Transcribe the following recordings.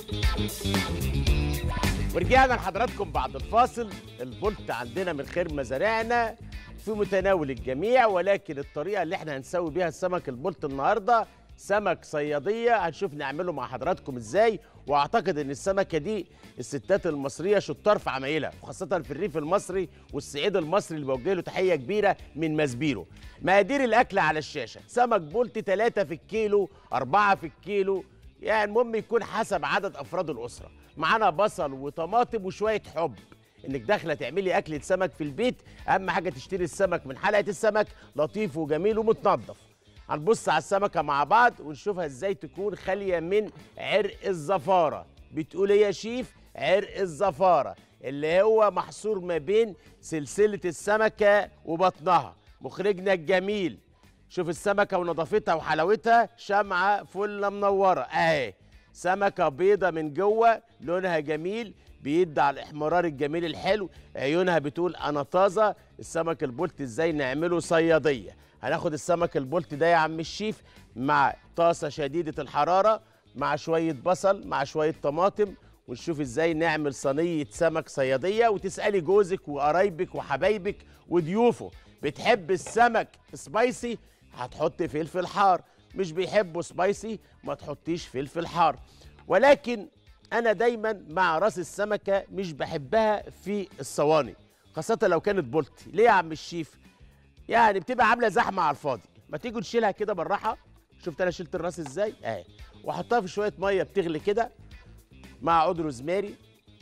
ورجعنا لحضراتكم بعد الفاصل البولت عندنا من خير مزارعنا في متناول الجميع ولكن الطريقه اللي احنا هنسوي بيها السمك البولت النهارده سمك صياديه هنشوف نعمله مع حضراتكم ازاي واعتقد ان السمكه دي الستات المصريه شطار في عمايلها وخاصه في الريف المصري والصعيد المصري اللي بوجه له تحيه كبيره من مزبيرو مقادير الاكل على الشاشه سمك بولت 3 في الكيلو 4 في الكيلو يعني المهم يكون حسب عدد افراد الاسره معانا بصل وطماطم وشويه حب انك داخله تعملي اكله سمك في البيت اهم حاجه تشتري السمك من حلقه السمك لطيف وجميل ومتنضف هنبص على السمكه مع بعض ونشوفها ازاي تكون خاليه من عرق الزفاره بتقول ايه يا شيف عرق الزفاره اللي هو محصور ما بين سلسله السمكه وبطنها مخرجنا الجميل شوف السمكه ونظافتها وحلاوتها شمعه فله منوره اهي سمكه بيضه من جوه لونها جميل بيدي على الاحمرار الجميل الحلو عيونها بتقول انا طازه السمك البولت ازاي نعمله صياديه هناخد السمك البولت ده يا عم الشيف مع طاسه شديده الحراره مع شويه بصل مع شويه طماطم ونشوف ازاي نعمل صينيه سمك صياديه وتسالي جوزك وقرايبك وحبايبك وضيوفه بتحب السمك سبايسي هتحط فلفل حار مش بيحبوا سبايسي ما تحطيش فلفل حار ولكن انا دايما مع راس السمكه مش بحبها في الصواني خاصه لو كانت بولتي ليه يا عم الشيف يعني بتبقى عامله زحمه على الفاضي ما تيجوا نشيلها كده بالراحه شفت انا شلت الراس ازاي اهي واحطها في شويه ميه بتغلي كده مع عود روزماري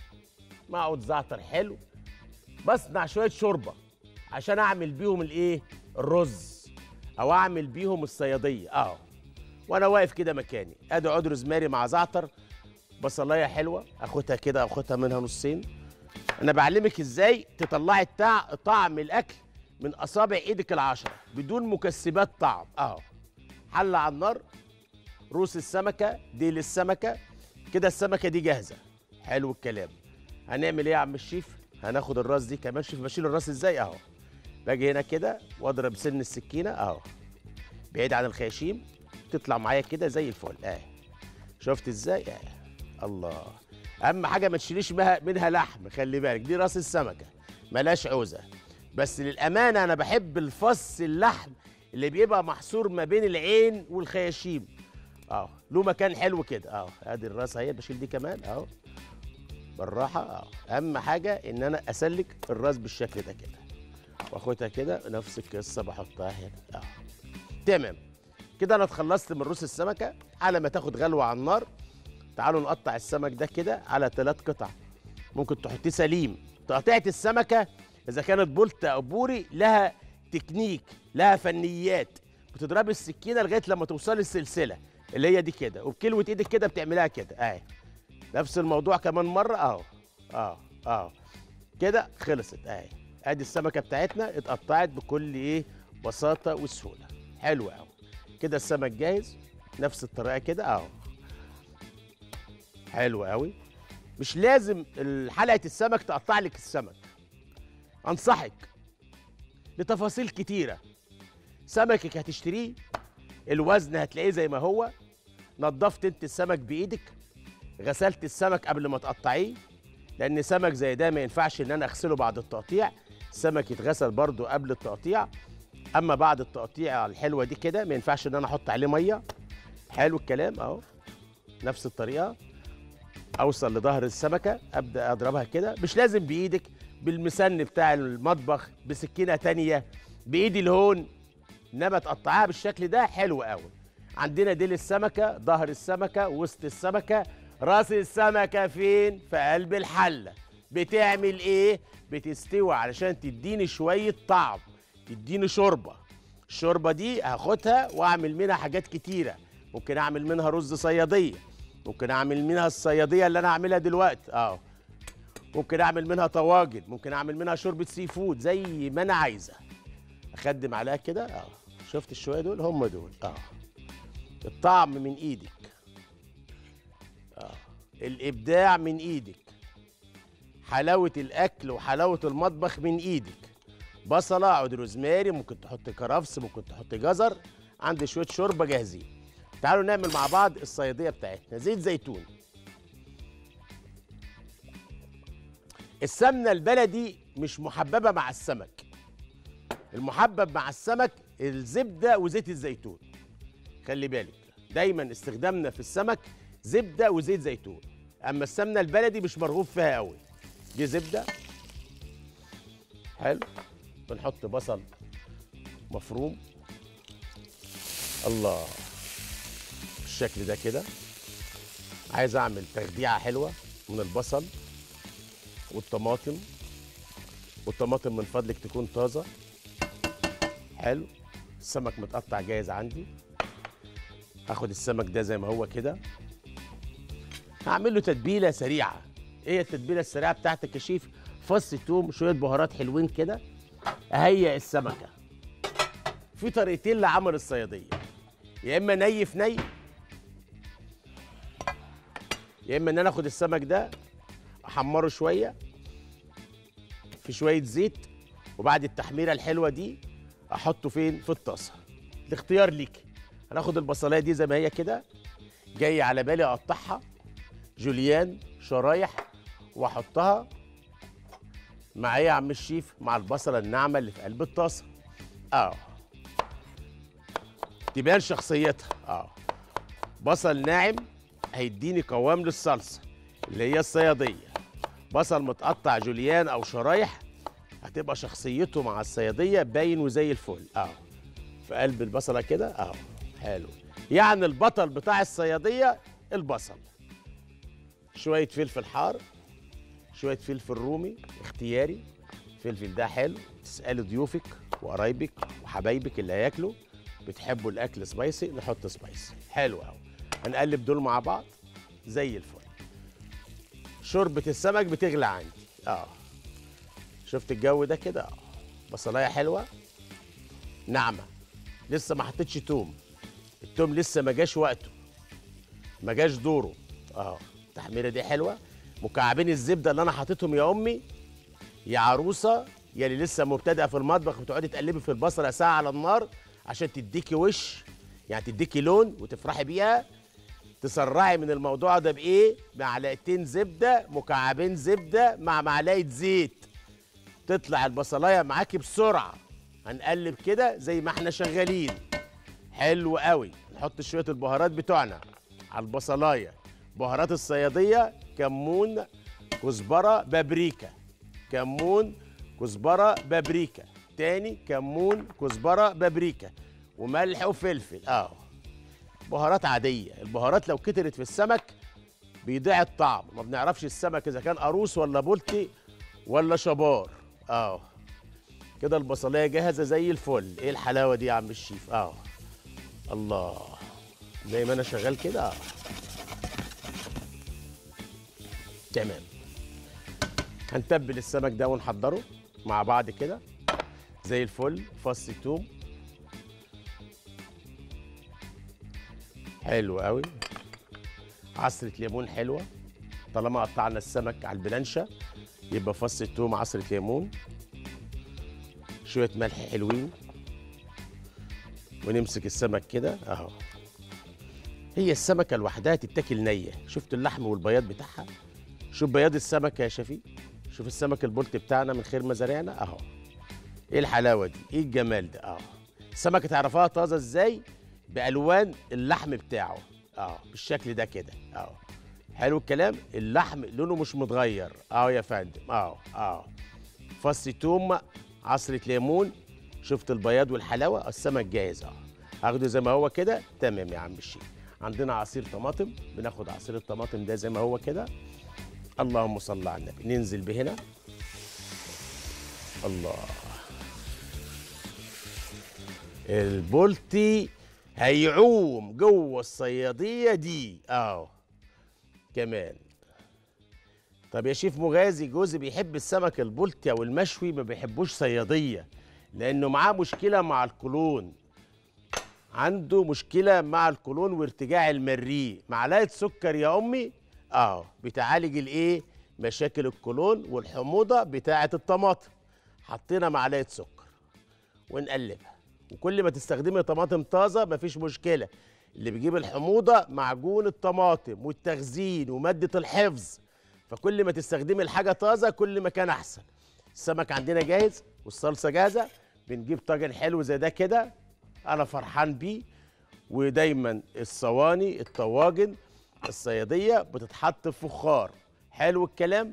مع عود زعتر حلو بصنع شويه شوربه عشان اعمل بيهم الايه الرز او اعمل بيهم الصياديه اهو وانا واقف كده مكاني ادي عود روزماري مع زعتر بصلايه حلوه اخدها كده اخدها منها نصين انا بعلمك ازاي تطلعي التع... طعم الاكل من اصابع ايدك العشره بدون مكسبات طعم اهو حله على النار روس السمكه ديل السمكه كده السمكه دي جاهزه حلو الكلام هنعمل ايه يا عم الشيف هناخد الراس دي كمان شوف بشيل الراس ازاي اهو باجي هنا كده واضرب سن السكينه اهو بعيد عن الخياشيم تطلع معايا كده زي الفل اهي شفت ازاي اهي الله اهم حاجه ما تشيليش منها, منها لحم خلي بالك دي راس السمكه ملاش عوزه بس للامانه انا بحب الفص اللحم اللي بيبقى محصور ما بين العين والخياشيم اه له مكان حلو كده اه ادي الراس اهي بشيل دي كمان اهو بالراحه اه اهم حاجه ان انا اسلك الراس بالشكل ده كده واخدها كده نفس القصه بحطها هنا اه تمام كده انا اتخلصت من روس السمكه على ما تاخد غلوه على النار تعالوا نقطع السمك ده كده على ثلاث قطع ممكن تحطيه سليم تقطيعه السمكه اذا كانت بولت او بوري لها تكنيك لها فنيات بتضربي السكينه لغايه لما توصلي السلسله اللي هي دي كده وبكلوه ايدك كده بتعملها كده اهي نفس الموضوع كمان مره اهو اهو اهو كده خلصت اهي ادي السمكه بتاعتنا اتقطعت بكل ايه بساطه وسهوله حلو قوي كده السمك جاهز نفس الطريقه كده اهو حلو قوي مش لازم حلقه السمك تقطع لك السمك انصحك لتفاصيل كتيره سمكك هتشتريه الوزن هتلاقيه زي ما هو نظفت انت السمك بايدك غسلت السمك قبل ما تقطعيه لان سمك زي ده ما ينفعش ان انا اغسله بعد التقطيع السمك يتغسل برضو قبل التقطيع اما بعد التقطيع الحلوه دي كده ما ينفعش ان انا احط عليه ميه حلو الكلام اهو نفس الطريقه اوصل لظهر السمكه ابدا اضربها كده مش لازم بايدك بالمسن بتاع المطبخ بسكينه تانية بايدي الهون انما تقطعها بالشكل ده حلو قوي عندنا ديل السمكه ظهر السمكه وسط السمكه راس السمكه فين في قلب الحله بتعمل ايه بتستوي علشان تديني شويه طعم تديني شوربه الشوربه دي هاخدها واعمل منها حاجات كتيره ممكن اعمل منها رز صياديه ممكن اعمل منها الصياديه اللي انا هعملها دلوقتي اه ممكن اعمل منها طواجن ممكن اعمل منها شوربه سي فود زي ما انا عايزه اخدم عليها كده اه شفت الشويه دول هم دول اه الطعم من ايدك اه الابداع من ايدك حلاوه الاكل وحلاوه المطبخ من ايدك بصله عود روزماري ممكن تحط كرفس ممكن تحط جزر عندي شويه شوربه جاهزين تعالوا نعمل مع بعض الصياديه بتاعتنا زيت زيتون السمنه البلدي مش محببه مع السمك المحبب مع السمك الزبده وزيت الزيتون خلي بالك دايما استخدامنا في السمك زبده وزيت زيتون اما السمنه البلدي مش مرغوب فيها قوي دي زبده حلو بنحط بصل مفروم الله بالشكل ده كده عايز اعمل تخديعه حلوه من البصل والطماطم والطماطم من فضلك تكون طازه حلو السمك متقطع جاهز عندي هاخد السمك ده زي ما هو كده هعمل له تتبيله سريعه ايه التتبيله السريعه بتاعتك يا شيف فص توم شويه بهارات حلوين كده اهيئ السمكه في طريقتين لعمل الصياديه يا اما ني في ني يا اما ان انا اخد السمك ده احمره شويه في شويه زيت وبعد التحميره الحلوه دي احطه فين في الطاسه الاختيار ليك هناخد البصلايه دي زي ما هي كده جاي على بالي اقطعها جوليان شرايح واحطها مع ايه يا عم الشيف مع البصله الناعمه اللي في قلب الطاسه اه تبان شخصيتها اه بصل ناعم هيديني قوام للصلصه اللي هي الصياديه بصل متقطع جوليان او شرايح هتبقى شخصيته مع الصياديه باين وزي الفل اه في قلب البصله كده اه حلو يعني البطل بتاع الصياديه البصل شويه فلفل حار شويه فلفل رومي اختياري الفلفل ده حلو تسالي ضيوفك وقرايبك وحبايبك اللي هياكلوا بتحبوا الاكل سبايسي نحط سبايسي حلو قوي هنقلب دول مع بعض زي الفل شوربه السمك بتغلى عندي اه شفت الجو ده كده اه بصلايه حلوه ناعمه لسه ما حطيتش توم التوم لسه ما جاش وقته ما جاش دوره اه التحميره دي حلوه مكعبين الزبده اللي انا حاططهم يا امي يا عروسه يا اللي لسه مبتدئه في المطبخ بتقعدي تقلبي في البصله ساعه على النار عشان تديكي وش يعني تديكي لون وتفرحي بيها تسرعي من الموضوع ده بايه معلقتين زبده مكعبين زبده مع معلقه زيت تطلع البصلايه معاكي بسرعه هنقلب كده زي ما احنا شغالين حلو قوي نحط شويه البهارات بتوعنا على البصلايه بهارات الصياديه كمون كزبره بابريكا كمون كزبره بابريكا تاني كمون كزبره بابريكا وملح وفلفل اه بهارات عاديه البهارات لو كترت في السمك بيضيع الطعم ما بنعرفش السمك اذا كان قاروص ولا بولتي ولا شبار اه كده البصلايه جاهزه زي الفل ايه الحلاوه دي يا عم الشيف اه الله زي ما انا شغال كده آه. تمام هنتبل السمك ده ونحضره مع بعض كده زي الفل فص توم حلو قوي عصرة ليمون حلوة طالما قطعنا السمك على البلانشة يبقى فص التوم عصرة ليمون شوية ملح حلوين ونمسك السمك كده اهو هي السمكة لوحدها تتاكل نية شفت اللحم والبياض بتاعها شوف بياض السمكة يا شفيق شوف السمك البلطي بتاعنا من خير مزارعنا اهو ايه الحلاوة دي ايه الجمال ده اهو السمكة تعرفها طازة ازاي بالوان اللحم بتاعه اه بالشكل ده كده اه حلو الكلام اللحم لونه مش متغير اه يا فندم اه اه فص توم عصرة ليمون شفت البياض والحلاوة السمك جاهز اه هاخده زي ما هو كده تمام يا عم الشيخ عندنا عصير طماطم بناخد عصير الطماطم ده زي ما هو كده اللهم صل على النبي ننزل بهنا الله البولتي هيعوم جوه الصياديه دي اهو كمان طب يا شيف مغازي جوزي بيحب السمك البلطي او المشوي ما بيحبوش صياديه لانه معاه مشكله مع القولون عنده مشكله مع القولون وارتجاع المريء معلقه سكر يا امي اه بتعالج الايه مشاكل القولون والحموضه بتاعه الطماطم حطينا معلقه سكر ونقلبها وكل ما تستخدمي طماطم طازه مفيش مشكله اللي بيجيب الحموضه معجون الطماطم والتخزين وماده الحفظ فكل ما تستخدمي الحاجه طازه كل ما كان احسن السمك عندنا جاهز والصلصه جاهزه بنجيب طاجن حلو زي ده كده انا فرحان بيه ودايما الصواني الطواجن الصياديه بتتحط في فخار حلو الكلام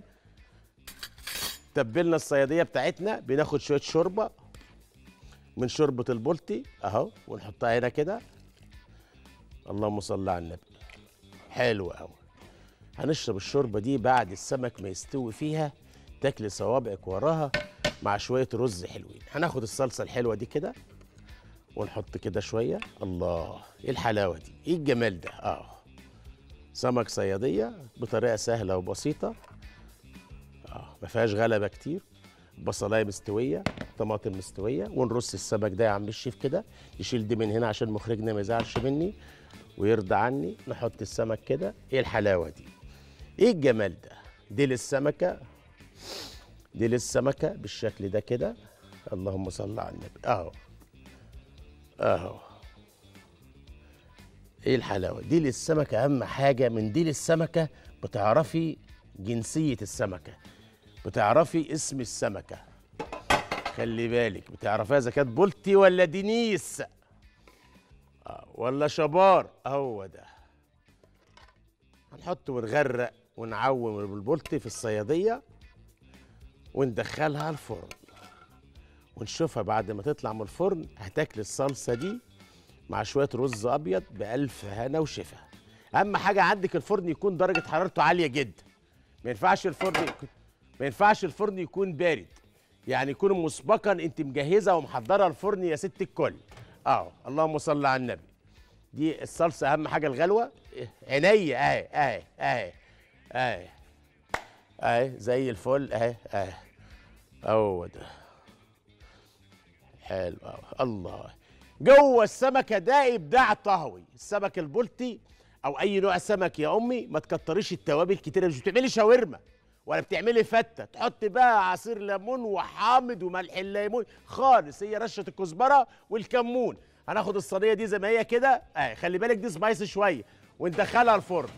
تبلنا الصياديه بتاعتنا بناخد شويه شوربه من شوربه البلطي اهو ونحطها هنا كده اللهم صل على النبي حلو قوي هنشرب الشوربه دي بعد السمك ما يستوي فيها تاكلي صوابعك وراها مع شويه رز حلوين هناخد الصلصه الحلوه دي كده ونحط كده شويه الله ايه الحلاوه دي ايه الجمال ده اه سمك صياديه بطريقه سهله وبسيطه اه ما فيهاش غلبه كتير بصلايه مستويه طماطم مستويه ونرص السمك ده يا عم الشيف كده يشيل دي من هنا عشان مخرجنا ما يزعلش مني ويرضى عني نحط السمك كده ايه الحلاوه دي ايه الجمال ده دي للسمكه دي للسمكه بالشكل ده كده اللهم صل على النبي اهو اهو ايه الحلاوه دي للسمكه اهم حاجه من دي للسمكه بتعرفي جنسيه السمكه بتعرفي اسم السمكه خلي بالك بتعرفيها اذا كانت بولتي ولا دينيس آه ولا شبار هو ده هنحط ونغرق ونعوم بالبولتي في الصياديه وندخلها الفرن ونشوفها بعد ما تطلع من الفرن هتاكل الصلصه دي مع شويه رز ابيض بالف هنا وشفا اهم حاجه عندك الفرن يكون درجه حرارته عاليه جدا ما ينفعش الفرن يكون ما ينفعش الفرن يكون بارد يعني يكون مسبقا انت مجهزه ومحضره الفرن يا ست الكل اه اللهم صل على النبي دي الصلصه اهم حاجه الغلوه عينيا اهي اهي اهي اهي اهي زي الفل اهي اهي هو ده حلو أوي. الله جوه السمكه ده ابداع طهوي السمك البلطي او اي نوع سمك يا امي ما تكتريش التوابل كتير مش بتعملي شاورما ولا بتعملي فته تحط بقى عصير ليمون وحامض وملح الليمون خالص هي رشه الكزبره والكمون هناخد الصينيه دي زي ما هي كده اهي خلي بالك دي سبايسي شويه وندخلها الفرن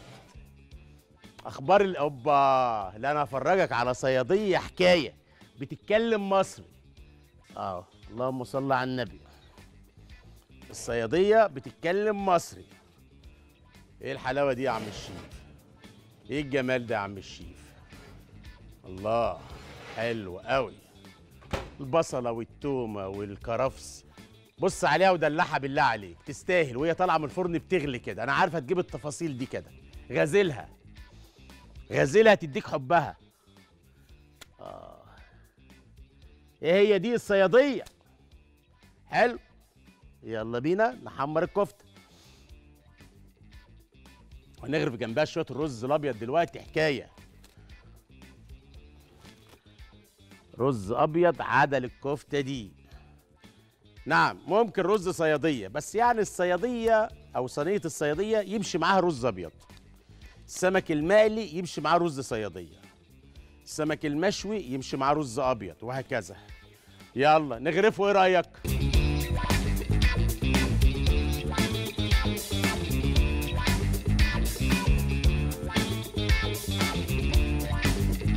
اخبار الاوبا لا انا هفرجك على صياديه حكايه بتتكلم مصري اه اللهم صل على النبي الصياديه بتتكلم مصري ايه الحلاوه دي يا عم الشيف ايه الجمال ده يا عم الشيف الله حلو قوي البصله والتومه والكرفس بص عليها ودلعها بالله عليك تستاهل وهي طالعه من الفرن بتغلي كده انا عارفه تجيب التفاصيل دي كده غازلها غازلها تديك حبها آه. ايه هي دي الصياديه حلو يلا بينا نحمر الكفته ونغرف جنبها شويه الرز الابيض دلوقتي حكايه رز ابيض عدل الكفته دي نعم ممكن رز صياديه بس يعني الصياديه او صينيه الصياديه يمشي معاها رز ابيض السمك المقلي يمشي معاه رز صياديه السمك المشوي يمشي معاه رز ابيض وهكذا يلا نغرفه ايه رايك